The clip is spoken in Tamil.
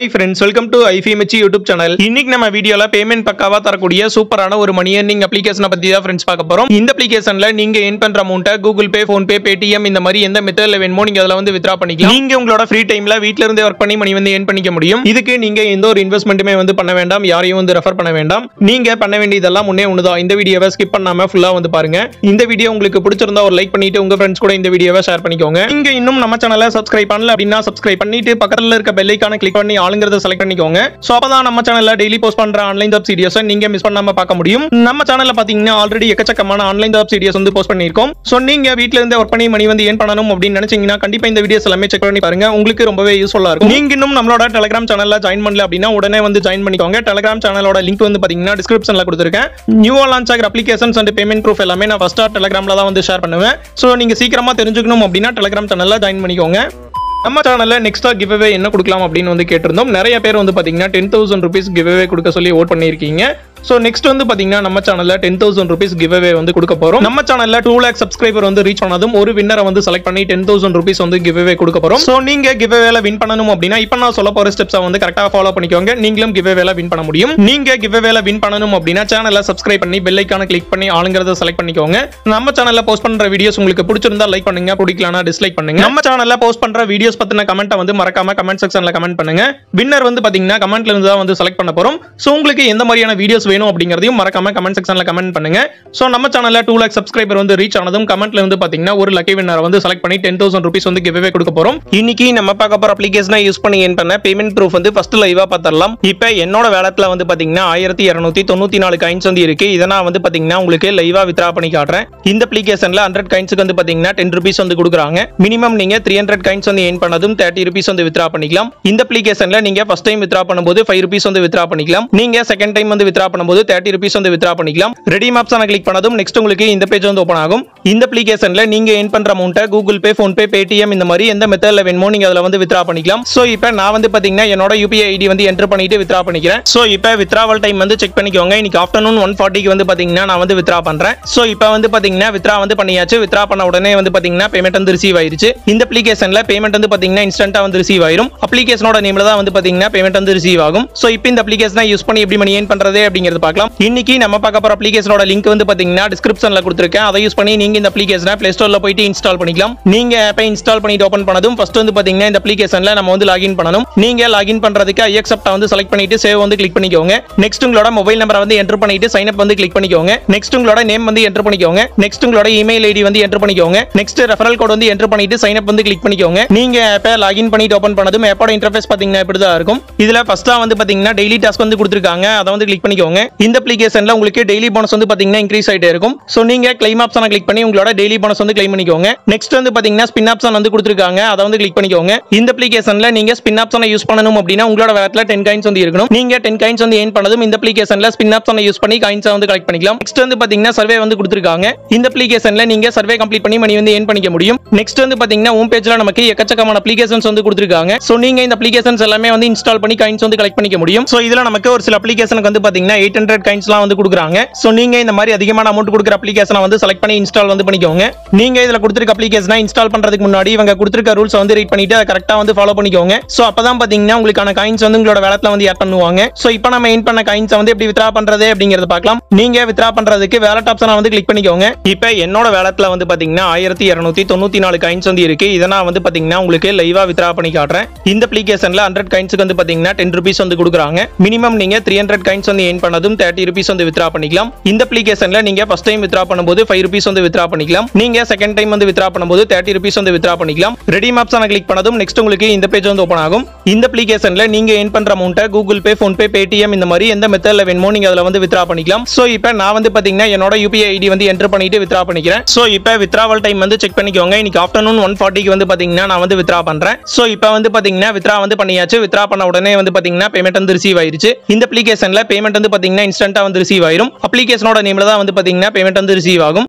friends welcome to IFMH YouTube channel இன்னைக்கு நம்ம வீடியோல பேமெண்ட் பக்காவா தரக்கூடிய சூப்பரான ஒரு மணி earning அப்ளிகேஷனை பத்தி தான் ஃப்ரெண்ட்ஸ் பார்க்க போறோம் இந்த அப்ளிகேஷன்ல நீங்க ஏன் பண்ற அமௌண்ட்டை Google Pay PhonePe Paytm இந்த மாதிரி எந்த மெத்தட்ல வேணுமோ நீங்க அதில் வந்து வித்ரா பண்ணிக்கலாம் நீங்க உங்களோட ஃப்ரீ டைம்ல வீட்ல இருந்தே ஒர்க் பண்ணி மணி வந்து ஏன் பண்ணிக்க முடியும் இதுக்கு நீங்க எந்த ஒரு இன்வெஸ்ட்மெண்ட்டுமே வந்து பண்ண வேண்டாம் யாரையும் வந்து ரெஃபர் பண்ண வேண்டாம் நீங்க பண்ண வேண்டியதெல்லாம் முன்னே ஒண்ணுதான் இந்த வீடியோவை ஸ்கிப் பண்ணாம ஃபுல்லா வந்து பாருங்க இந்த வீடியோ உங்களுக்கு பிடிச்சிருந்தா ஒரு லைக் பண்ணிட்டு உங்க ஃப்ரெண்ட்ஸ் கூட இந்த வீடியோவை ஷேர் பண்ணிக்கோங்க நீங்க இன்னும் நம்ம சேனலை சப்ஸ்கிரைப் பண்ணல அப்படின்னா சப்ஸ்கிரைப் பண்ணிட்டு பக்கத்துல இருக்க பெல் ஐக்கான கிளிக் பண்ணி ஆளுங்கிறத செலக்ட் பண்ணிக்கோங்க சோ அப்பதான் நம்ம சேனல்ல டெய்லி போஸ்ட் பண்ற ஆன்லைன் ஜாப் சீரியஸை நீங்க மிஸ் பண்ணாம பார்க்க முடியும் நம்ம சேனல்ல பாத்தீங்கன்னா ஆல்ரெடி எக்கச்சக்கமான ஆன்லைன் ஜாப் சீரியஸ் வந்து போஸ்ட் பண்ணிருக்கோம் சோ நீங்க வீட்ல இருந்தே ஒர்க் பண்ணி மணி வந்து ஏன் பண்ணணும் அப்படின்னு நினைச்சீங்கன்னா கண்டிப்பா இந்த வீடியோஸ் எல்லாமே செக் பண்ணி பாருங்க உங்களுக்கு ரொம்பவே யூஸ்ஃபுல்லா இருக்கும் நீங்க இன்னும் நம்மளோட டெலிகிராம் சேனல்ல ஜாயின் பண்ணல அப்படின்னா உடனே வந்து ஜாயின் பண்ணிக்கோங்க டெலிகிராம் சேனலோட லிங்க் வந்து பாத்தீங்கன்னா டிஸ்கிரிப்ஷன்ல கொடுத்துருக்கேன் நியூவா லான்ச் ஆகிற அப்ளிகேஷன்ஸ் அண்ட் பேமெண்ட் ப்ரூஃப் எல்லாமே நான் ஃபர்ஸ்டா டெலிகிராம்ல தான் வந்து ஷேர் பண்ணுவேன் சோ நீங்க சீக்கிரமா தெரிஞ்சுக்கணும் அப்படின்னா டெலிகிராம் சேனல்ல ஜாயின் பண்ணிக்கோங்க நம்ம சேனல்ல நெக்ஸ்டா கிவ்அவே என்ன கொடுக்கலாம் அப்படின்னு வந்து கேட்டிருந்தோம் நிறைய பேர் வந்து பாத்தீங்கன்னா டென் தௌசண்ட் ருபீஸ் கிவ்அவே கொடுக்க சொல்லி ஓட் பண்ணியிருக்கீங்க ஸோ நெக்ஸ்ட் வந்து பாத்தீங்கன்னா நம்ம சேனல்ல டென் தௌசண்ட் ருபீஸ் கிவ்அவே வந்து கொடுக்க போறோம் நம்ம சேனல்ல டூ லேக் சப்ஸ்கிரைபர் வந்து ரீச் பண்ணதும் ஒரு வின்னரை வந்து செலக்ட் பண்ணி டென் தௌசண்ட் ருபீஸ் வந்து கிவ்அவே கொடுக்க போறோம் ஸோ நீங்க கிவ்அவேல வின் பண்ணணும் அப்படின்னா இப்போ நான் சொல்ல போற ஸ்டெப்ஸை வந்து கரெக்டாக ஃபாலோ பண்ணிக்கோங்க நீங்களும் கிவ்அவேல வின் பண்ண முடியும் நீங்க கிவ்அவேல வின் பண்ணணும் அப்படின்னா சேனலை சப்ஸ்கிரைப் பண்ணி பெல் ஐக்கான கிளிக் பண்ணி ஆளுங்கிறத செலக்ட் பண்ணிக்கோங்க நம்ம சேனல்ல போஸ்ட் பண்ற வீடியோஸ் உங்களுக்கு பிடிச்சிருந்தா லைக் பண்ணுங்க பிடிக்கலனா டிஸ்லைக் பண்ணுங்க நம்ம சேனல்ல போஸ்ட் பண்ற வீடியோஸ் பத்தின கமெண்ட்டை வந்து மறக்காம கமெண்ட் செக்ஷன்ல கமெண்ட் பண்ணுங்க வின்னர் வந்து பாத்தீங்கன்னா கமெண்ட்ல இருந்து தான் வந்து செலக்ட் பண்ண போறோம் சோ உங்களுக்கு எந்த மாதிரியான வீடியோஸ் வேணும் அப்படிங்கறதையும் மறக்காம கமெண்ட் செக்ஷன்ல கமெண்ட் பண்ணுங்க சோ நம்ம சேனல்ல டூ லேக் சப்ஸ்கிரைபர் வந்து ரீச் ஆனதும் கமெண்ட்ல இருந்து பாத்தீங்கன்னா ஒரு லக்கி வின்னர் வந்து செலக்ட் பண்ணி டென் தௌசண்ட் ருபீஸ் வந்து கிவ்வே கொடுக்க போறோம் இன்னைக்கு நம்ம பார்க்க போற அப்ளிகேஷனை யூஸ் பண்ணி ஏன் பண்ண பேமெண்ட் ப்ரூஃப் வந்து ஃபர்ஸ்ட் லைவா பார்த்தரலாம் இப்போ என்னோட வேலட்ல வந்து பாத்தீங்கன்னா ஆயிரத்தி இருநூத்தி தொண்ணூத்தி நாலு கைன்ஸ் வந்து இருக்கு இதை நான் வந்து பாத்தீங்கன்னா உங்களுக்கு லைவா வித்ரா பண்ணி காட்டுறேன் இந்த அப்ளிகேஷன்ல ஹண்ட்ரட் கைன்ஸுக்கு வந்து பாத்தீங்கன்னா டென் ருபீஸ் வந்து கொடுக்குறாங்க மினிமம் நீங்க த்ரீ ஹண்ட்ரட் கைன்ஸ் வந்து ஏன் பண்ணதும் தேர்ட்டி ருபீஸ் வந்து வித்ரா பண்ணிக்கலாம் இந்த அப்ளிகேஷன்ல நீங்க ஃபர்ஸ்ட் டைம் வித்ரா பண்ணும்போது ஃபைவ் ருபீஸ் வந்து வித்ரா பண்ணிக்கலாம் நீங்க செகண்ட் டைம் வந்து வித்ரா பண்ணும்போது தேர்ட்டி ருபீஸ் வந்து வித்ரா பண்ணிக்கலாம் ரெடீம் ஆப்ஷனை கிளிக் பண்ணதும் நெக்ஸ்ட் உங்களுக்கு இந்த பேஜ் வந்து ஓப்பன் ஆகும் இந்த அப்ளிகேஷன்ல நீங்க ஏன் பண்ற அமௌண்ட்டை Google Pay PhonePe Paytm இந்த மாதிரி எந்த மெத்தட்ல வேணுமோ நீங்க அதுல வந்து வித்ரா பண்ணிக்கலாம் சோ இப்போ நான் வந்து பாத்தீங்கன்னா என்னோட யூபிஐ ஐடி வந்து என்டர் பண்ணிட்டு வித்ரா பண்ணிக்கிறேன் சோ இப்போ வித்ராவல் டைம் வந்து செக் பண்ணிக்கோங்க இன்னைக்கு ஆஃப்டர்நூன் ஒன் ஃபார்ட்டிக்கு வந்து பாத்தீங்கன்னா நான் வந்து வித்ரா பண்றேன் சோ இப்போ வந்து பாத்தீங்கன்னா வித்ரா வந்து பண்ணியாச்சு வித்ரா பண்ண உடனே வந்து பாத்தீங்கன்னா பேமெண்ட் வந்து ரிசீவ் ஆயிருச்சு இந்த அப்ளிகேஷன்ல பேமெண்ட் வந்து பாத்தீங்கன்னா இன்ஸ்டன்ட்டா வந்து ரிசீவ் ஆயிரும் அப்ளிகேஷனோட நேம்ல தான் வந்து பாத்தீங்கன்னா பேமெண்ட் வந்து ரிசீவ் ஆகும் சோ இப்போ இந்த அப்ளிகேஷனை யூஸ் பண்ணி எப்படி மணி ஏன் பண்றது அப்படிங்கிறது பார்க்கலாம் இன்னைக்கு நம்ம பார்க்க போற அப்ளிகேஷனோட லிங்க் வந்து பாத்தீங்கன்னா டிஸ்கிரிப்ஷன்ல கொடுத்துருக்கேன் அதை யூஸ் பண்ணி நீங்க இந்த அப்ளிகேஷனை பிளே ஸ்டோர்ல போயிட்டு இன்ஸ்டால் பண்ணிக்கலாம் நீங்க ஆப்பை இன்ஸ்டால் பண்ணிட்டு ஓபன் பண்ணதும் ஃபர்ஸ்ட் வந்து பாத்தீங்கன்னா இந்த அப்ளிகேஷன்ல நம்ம வந்து லாகின் பண்ணணும் நீங்க லாகின் பண்றதுக்கு ஐ அக்செப்ட் வந்து செலக்ட் பண்ணிட்டு சேவ் வந்து கிளிக் பண்ணிக்கோங்க நெக்ஸ்ட் உங்களோட மொபைல் நம்பரை வந்து என்டர் பண்ணிட்டு சைன் அப் வந்து கிளிக் பண்ணிக்கோங்க நெக்ஸ்ட் உங்களோட நேம் வந்து என்டர் பண்ணிக்கோங்க நெக்ஸ்ட் உங்களோட இமெயில் ஐடி வந்து என்டர் பண்ணிக்கோங்க நெக்ஸ்ட் ரெஃபரல் கோட் வந்து என்டர் பண்ணிட்டு சைன் அப் வந்து கிளிக் பண்ணிக்கோங்க நீங்க ஆப்பை லாகின் பண்ணிட்டு ஓபன் பண்ணதும் ஆப்போட இன்டர்ஃபேஸ் பாத்தீங்கன்னா இப்படி தான் இருக்கும் இதுல ஃபர்ஸ்டா வந்து பாத்தீங்கன்னா டெய்லி டாஸ்க் வந்து கொடுத்துருக்காங்க அதை வந்து கிளிக் பண்ணிக்கோங்க இந்த அப்ளிகேஷன்ல உங்களுக்கு டெய்லி போனஸ் வந்து பாத்தீங்கன்னா இன்க்ரீஸ் ஆயிட்டே இருக்கும் சோ நீங்க கிளைம் ஆப்ஷனை கிளிக் பண்ணி உங்களோட டெய்லி போனஸ் வந்து கிளைம் பண்ணிக்கோங்க நெக்ஸ்ட் வந்து பாத்தீங்கன்னா ஸ்பின் ஆப்ஷன் வந்து கொடுத்துருக்காங்க அதை வந்து கிளிக் பண்ணிக்கோங்க இந்த அப்ளிகேஷன்ல நீங்க ஸ்பின் ஆப்ஷனை யூஸ் பண்ணணும் அப்படின்னா உங்களோட வேலட்ல டென் காயின்ஸ் வந்து இருக்கணும் நீங்க டென் காயின்ஸ் வந்து ஏன் பண்ணதும் இந்த அப்ளிகேஷன்ல ஸ்பின் ஆப்ஷனை யூஸ் பண்ணி காயின்ஸை வந்து கலெக்ட் பண்ணிக்கலாம் நெக்ஸ்ட் வந்து பாத்தீங்கன்னா சர்வே வந்து கொடுத்துருக்காங்க இந்த அப்ளிகேஷன்ல நீங்க சர்வே கம்ப்ளீட் பண்ணி மணி வந்து ஏன் பண்ணிக்க முடியும் நெக்ஸ்ட் வந்து பாத்தீங்கன்னா ஹோம் பேஜ்ல நமக்கு எக்கச்சக்கமான அப்ளிகேஷன்ஸ் வந்து கொடுத்துருக்காங்க சோ நீங்க இந்த அப்ளிகேஷன்ஸ் எல்லாமே வந்து இன்ஸ்டால் பண்ணி காயின்ஸ் வந்து கலெக்ட் பண்ணிக்க முடியும் சோ இதுல நமக்கு ஒரு சில அப்ளிகேஷனுக்கு வந்து பாத்தீங்கன்னா எயிட் ஹண்ட்ரட் காயின்ஸ்லாம் வந்து கொடுக்குறாங்க சோ நீங்க இந்த மாதிரி அதிகமான அமௌண்ட் கொடுக்குற அப்ளிகேஷனை வந்து செலக்ட் பண்ணி இன்ஸ்டால் வந்து பண்ணிக்கோங்க நீங்க இதுல கொடுத்துருக்க அப்ளிகேஷனை இன்ஸ்டால் பண்றதுக்கு முன்னாடி இவங்க கொடுத்துருக்க ரூல்ஸ் வந்து ரீட் பண்ணிட்டு அதை கரெக்டா வந்து ஃபாலோ பண்ணிக்கோங்க சோ அப்பதான் பாத்தீங்கன்னா உங்களுக்கான காயின்ஸ் வந்து உங்களோட வேலட்ல வந்து ஆட் பண்ணுவாங்க சோ இப்போ நம்ம எயின் பண்ண காயின்ஸ் வந்து எப்படி வித்ரா பண்றது அப்படிங்கறத பார்க்கலாம் நீங்க வித்ரா பண்றதுக்கு வேலட் ஆப்ஷனை வந்து கிளிக் பண்ணிக்கோங்க இப்போ என்னோட வேலட்ல வந்து பாத்தீங்கன்னா ஆயிரத்தி இருநூத்தி தொண்ணூத்தி நாலு காயின்ஸ் வந்து இருக்கு இதை நான் வந்து பாத்தீங்கன்னா உங்களுக்கு லைவா வித்ரா பண்ணி காட்டுறேன் இந்த அப்ளிகேஷன்ல ஹண்ட்ரட் காயின்ஸ்க்கு வந்து பாத்தீங்கன்னா டென் ருபீஸ் வந்து கொடுக்குறாங்க மினிமம் நீங்க த்ரீ ஹண்ட்ரட் காயின்ஸ் வந்து ஏன் பண்ணதும் தேர்ட்டி ருபீஸ் வந்து வித்ரா பண்ணிக்கலாம் இந்த அப்ளிகேஷன்ல நீங்க ஃபர்ஸ்ட் டைம் வித்ரா பண்ணும்போது ஃபைவ் ருபீஸ் வந்து வித்ரா பண்ணிக்கலாம் நீங்க செகண்ட் டைம் வந்து வித்ரா பண்ணும்போது தேர்ட்டி ருபீஸ் வந்து வித்ரா பண்ணிக்கலாம் ரெடீம் ஆப்ஷனை கிளிக் பண்ணதும் நெக்ஸ்ட் உங்களுக்கு இந்த பேஜ் வந்து ஓப்பன் ஆகும் இந்த அப்ளிகேஷன்ல நீங்க ஏன் பண்ற அமௌண்ட்டை Google Pay PhonePe Paytm இந்த மாதிரி எந்த மெத்தட்ல வேணுமோ நீங்க அதுல வந்து வித்ரா பண்ணிக்கலாம் சோ இப்போ நான் வந்து பாத்தீங்கன்னா என்னோட யூபிஐ ஐடி வந்து என்டர் பண்ணிட்டு வித்ரா பண்ணிக்கிறேன் சோ இப்போ வித்ராவல் டைம் வந்து செக் பண்ணிக்கோங்க இன்னைக்கு ஆஃப்டர்நூன் ஒன் ஃபார்ட்டிக்கு வந்து பாத்தீங்கன்னா நான் வந்து வித்ரா பண்றேன் சோ இப்போ வந்து பாத்தீங்கன்னா வித்ரா வந்து பண்ணியாச்சு வித்ரா பண்ண உடனே வந்து பாத்தீங்கன்னா பேமெண்ட் வந்து ரிசீவ் ஆயிருச்சு இந்த அப்ளிகேஷன்ல பேமெண்ட் வந்து பாத்தீங்கன்னா இன்ஸ்டன்ட்டா வந்து ரிசீவ் ஆயிரும் அப்ளிகேஷனோட நேம்ல தான் வந்து பாத்தீங்கன்னா பேமெண்ட் வந்து ரிசீவ் ஆகும்